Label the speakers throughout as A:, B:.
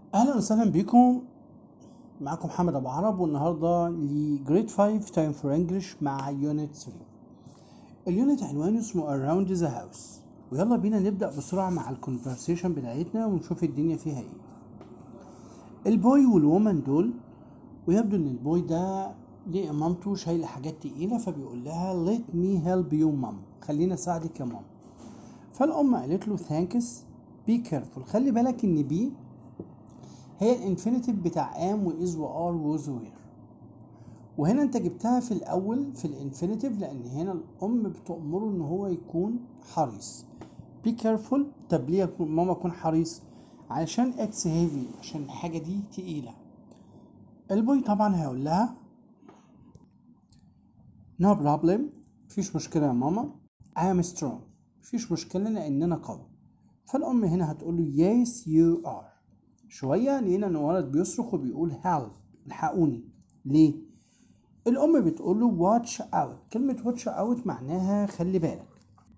A: اهلا وسهلا بكم معكم محمد ابو عرب والنهارده لجريد 5 تايم فور انجلش مع يونت 3 اليونت عنوانه اسمه around the house ويلا بينا نبدا بسرعه مع الكونفرسيشن بتاعتنا ونشوف الدنيا فيها ايه البوي والومن دول ويبدو ان البوي ده ليه مامته شايله حاجات تقيله فبيقول لها let me help you mom خليني اساعدك يا ماما فالام قالت له ثانكس بي كيرفول خلي بالك ان بي هي الانفينيتيف بتاع ام واز وار ووز وير وهنا انت جبتها في الاول في الانفينيتيف لان هنا الام بتأمره ان هو يكون حريص بي كيرفول طب ليه يكون- ماما تكون حريص علشان اتس هيفي عشان الحاجه دي تقيله البوي طبعا هيقول لها نو بروبلم مفيش مشكله يا ماما I am strong مفيش مشكله لان انا قوي فالام هنا هتقول له yes you are شويه لقينا ان ولد بيصرخ وبيقول help الحقوني ليه الام بتقول له watch out كلمه watch out معناها خلي بالك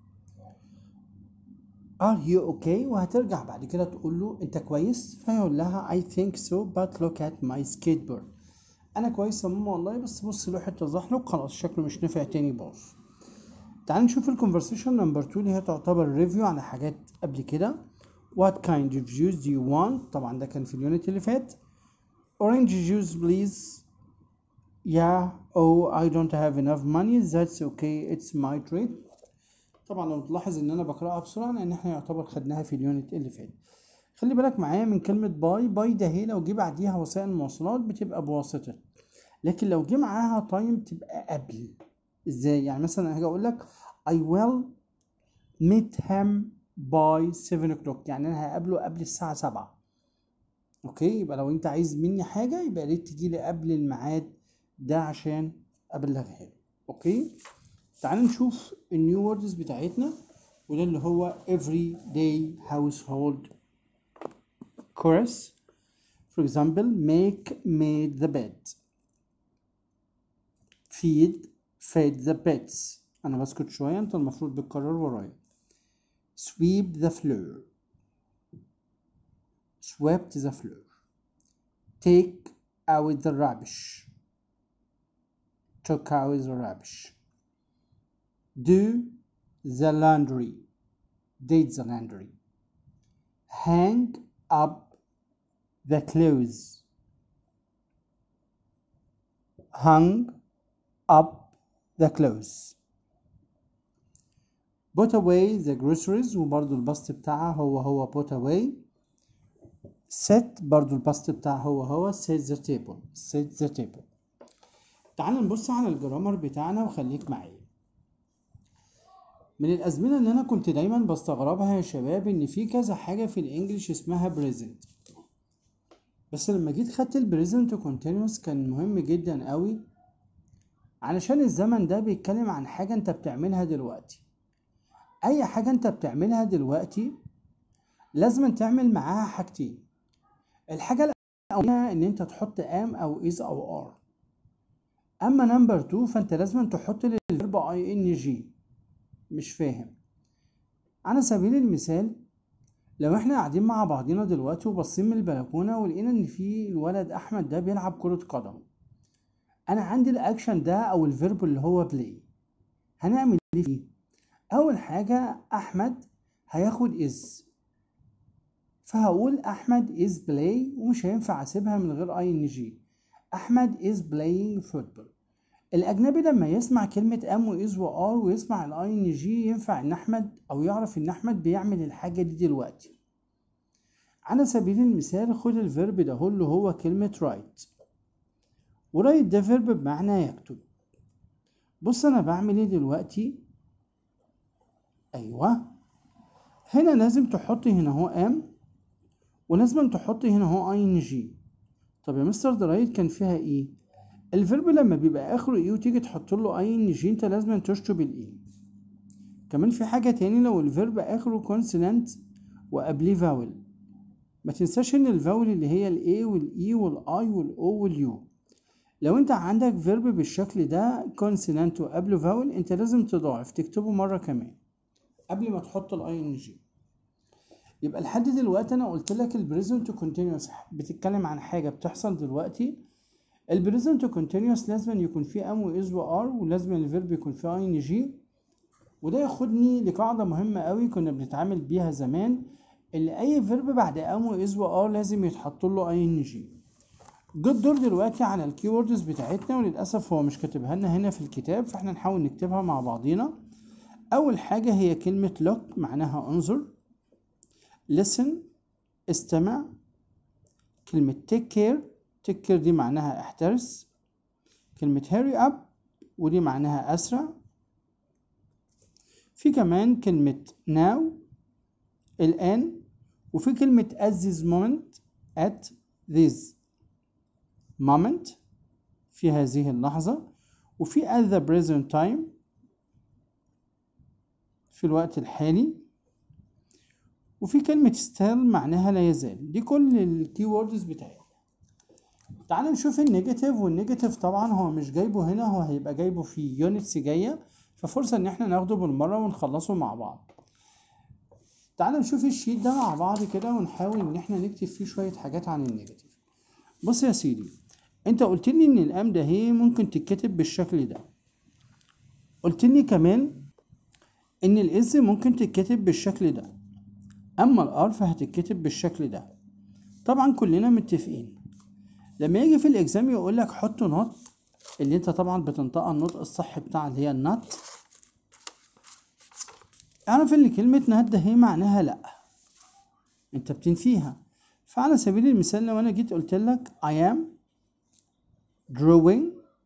A: are you okay وهترجع بعد كده تقول له انت كويس فيقول لها I think so but look at my skateboard انا كويس يا ماما والله بس بص لوحة التزحلق خلاص شكله مش نافع تاني باظ تعال نشوف الكونفرسيشن نمبر 2 اللي هي تعتبر ريفيو على حاجات قبل كده What kind of juice do you want طبعا ده كان في اليونت اللي فات Orange juice please Yeah Oh I don't have enough money That's okay It's my treat طبعا لو تلاحظ ان انا بقراها بسرعه لان احنا يعتبر خدناها في اليونت اللي فات خلي بالك معايا من كلمه باي باي ده هي لو جه بعديها وسائل المواصلات بتبقى بواسطه لكن لو جه معاها تايم تبقى قبل ازاي يعني مثلا هاجي اقول لك I will meet him by 7 o'clock يعني انا هقابله قبل الساعه 7 اوكي يبقى لو انت عايز مني حاجه يبقى يا ريت تجي لي قبل الميعاد ده عشان ابلغها له اوكي تعال نشوف النيو ووردز بتاعتنا وده اللي هو everyday household chorus for example make made the bed feed fed the pets انا بسكت شويه انت المفروض بتكرر ورايا sweep the floor swept the floor take out the rubbish took out the rubbish do the laundry did the laundry hang up the clothes hung up the clothes put away the groceries وبرضو البسط بتاعها هو هو put away set برضو البسط بتاعها هو هو set the table set the table تعال نبص على الجرامر بتاعنا وخليك معايا من الأزمنة اللي أنا كنت دايما بستغربها يا شباب إن في كذا حاجة في الإنجليش اسمها present بس لما جيت خدت البريزنت كونتينوس كان مهم جدا قوي علشان الزمن ده بيتكلم عن حاجة انت بتعملها دلوقتي اي حاجة انت بتعملها دلوقتي لازم تعمل معاها حاجتين الحاجة الأولانية ان انت تحط ام او is او ار اما نمبر 2 فانت لازم تحط للفيرب اي ان جي مش فاهم على سبيل المثال لو احنا قاعدين مع بعضينا دلوقتي وبصين من البلكونة ولقينا ان في الولد احمد ده بيلعب كرة قدم انا عندي الاكشن ده او الفيرب اللي هو بلاي هنعمل ايه فيه اول حاجة احمد هياخد از فهقول احمد از بلاي ومش هينفع اسيبها من غير اي ان جي احمد از بلاينج فوتبول الاجنبي لما يسمع كلمة ام واز وار ويسمع الاي ان جي ينفع ان احمد او يعرف ان احمد بيعمل الحاجة دي دلوقتي على سبيل المثال خد الفيرب ده هو اللي هو كلمة رايت ورايت ده فيرب بمعنى يكتب بص انا بعمل ايه دلوقتي ايوه هنا لازم تحط هنا هو ام ولازم تحط هنا هو اي ان جي طب يا مستر ده رايت كان فيها ايه الفيرب لما بيبقى اخره ايه وتيجي تحط له اي ان جي انت لازم تشطب الايه كمان في حاجه تاني لو الفيرب اخره كونسونانت وقبليه فاول ما تنساش ان الفاول اللي هي الاي والاي والاي والاو واليو لو انت عندك فيرب بالشكل ده كونسونانت وقبله فاول انت لازم تضاعف تكتبه مره كمان قبل ما تحط الاي ان جي يبقى لحد دلوقتي انا قلت لك البريزنت كونتينوس بتتكلم عن حاجه بتحصل دلوقتي البريزنت كونتينوس لازم يكون فيه ام واز وار ولازم الفيرب يكون فيه اي ان جي وده ياخدني لقاعده مهمه قوي كنا بنتعامل بيها زمان اللي اي فيرب بعد ام واز وار لازم يتحط له اي ان جي جه الدور دلوقتي على الكيوردز بتاعتنا وللاسف هو مش كاتبها لنا هنا في الكتاب فاحنا نحاول نكتبها مع بعضينا اول حاجه هي كلمه look معناها انظر listen استمع كلمة take care take care دي معناها احترس كلمة hurry up ودي معناها أسرع في كمان كلمة now الآن وفي كلمة at this moment at this moment في هذه اللحظة وفي at the present time في الوقت الحالي وفي كلمة still معناها لا يزال دي كل الكي ووردز بتاعتنا تعال نشوف النيجاتيف والنيجاتيف طبعا هو مش جايبه هنا هو هيبقى جايبه في يونتس جاية ففرصة ان احنا ناخده بالمرة ونخلصه مع بعض تعال نشوف الشيت ده مع بعض كده ونحاول ان احنا نكتب فيه شوية حاجات عن النيجاتيف بص يا سيدي انت قلت لي ان الام ده هي ممكن تتكتب بالشكل ده قلت لي كمان ان الاز ممكن تتكتب بالشكل ده اما الار فهتتكتب بالشكل ده طبعا كلنا متفقين لما يجي في الاكزام يقول لك حط نوت اللي انت طبعا بتنطق النطق الصح بتاع اللي هي النوت اعرف ان كلمة نوت ده هي معناها لا انت بتنفيها فعلى سبيل المثال لو انا جيت قلت لك I am drawing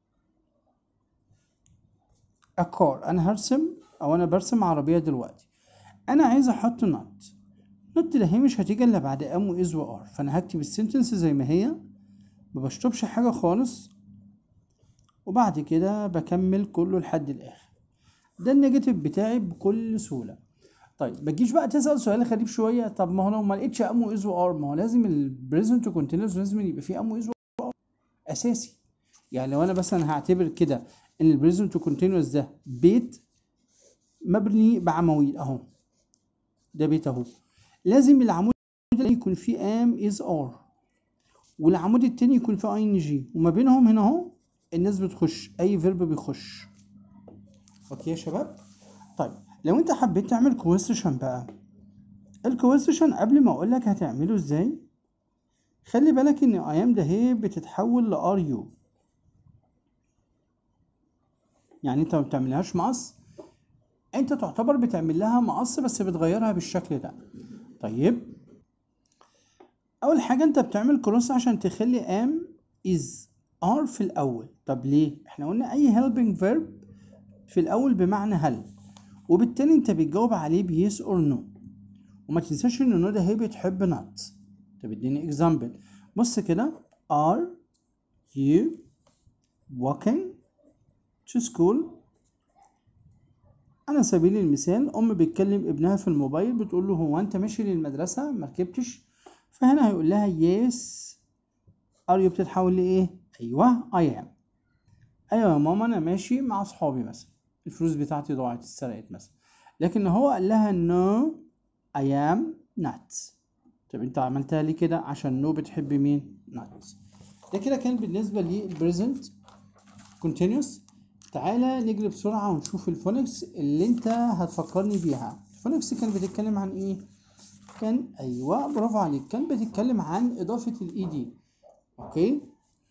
A: a car انا هرسم او انا برسم عربية دلوقتي انا عايز احط نوت نوت ده هي مش هتيجي الا بعد ام واز وار فانا هكتب السنتنس زي ما هي ما بشطبش حاجة خالص وبعد كده بكمل كله لحد الاخر ده النيجاتيف بتاعي بكل سهولة طيب ما تجيش بقى تسأل سؤال غريب شوية طب ما هو لو ما لقيتش ام واز وار ما هو لازم البريزنت كونتينوس لازم يبقى فيه ام واز وار اساسي يعني لو انا مثلا هعتبر كده ان البريزنت كونتينوس ده بيت مبني بعواميد اهو ده بيت اهو لازم العمود ده يكون فيه ام از ار والعمود التاني يكون فيه اي ان جي وما بينهم هنا اهو الناس بتخش اي فيرب بيخش اوكي يا شباب طيب لو انت حبيت تعمل كويستشن بقى الكويستشن قبل ما اقول لك هتعمله ازاي خلي بالك ان ايام ده هي بتتحول لار يو يعني انت ما بتعملهاش مقص انت تعتبر بتعمل لها مقص بس بتغيرها بالشكل ده طيب اول حاجه انت بتعمل كروس عشان تخلي ام از ار في الاول طب ليه احنا قلنا اي helping verb في الاول بمعنى هل وبالتالي انت بتجاوب عليه بيس اور نو وما تنساش ان نو ده هي بتحب not طب اديني اكزامبل بص كده are you walking to school على سبيل المثال ام بتكلم ابنها في الموبايل بتقول له هو انت ماشي للمدرسه مركبتش فهنا هيقول لها يس ار يو بتتحول لايه ايوه اي ام ايوه يا ماما انا ماشي مع اصحابي مثلا الفلوس بتاعتي ضاعت اتسرقت مثلا لكن هو قال لها نو اي ام نوت طب انت عملتها ليه كده عشان نو بتحب مين نوت ده كده كان بالنسبه للبريزنت كونتينوس تعالى نجري بسرعه ونشوف الفونكس اللي انت هتفكرني بيها الفونكس كان بتتكلم عن ايه كان ايوه برافو عليك كان بتتكلم عن اضافه الاي دي اوكي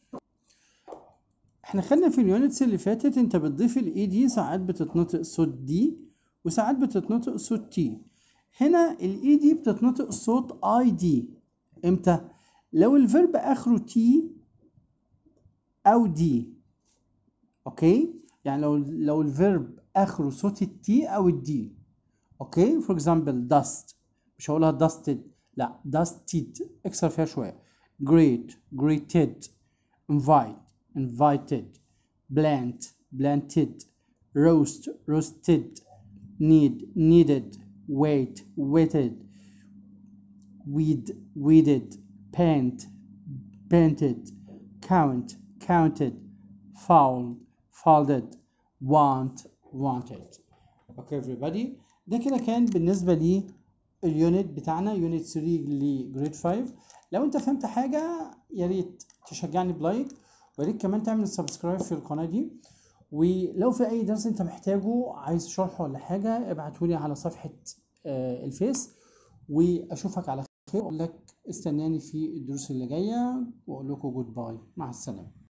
A: احنا خدنا في اليونتس اللي فاتت انت بتضيف الاي دي ساعات بتتنطق صوت دي وساعات بتتنطق صوت تي هنا الاي دي بتتنطق صوت اي دي امتى لو الفيرب اخره تي او دي اوكي يعني لو لو الفيرب اخره صوت التي او الدي اوكي فور اكزامبل dust مش هقولها dusted لا dusted اكسر فيها شويه great greeted invite invited plant planted roast roasted need needed wait waited weed weeded paint painted count counted found folded want wanted okay everybody ده كده كان بالنسبة لي اليونت بتاعنا يونت 3 لجريد 5 لو انت فهمت حاجه يا ريت تشجعني بلايك ويا ريت كمان تعمل سبسكرايب في القناه دي ولو في اي درس انت محتاجه عايز شرح ولا حاجه ابعتولي على صفحه آه، الفيس واشوفك على خير واقول لك استناني في الدروس اللي جايه واقول لكم جود باي مع السلامه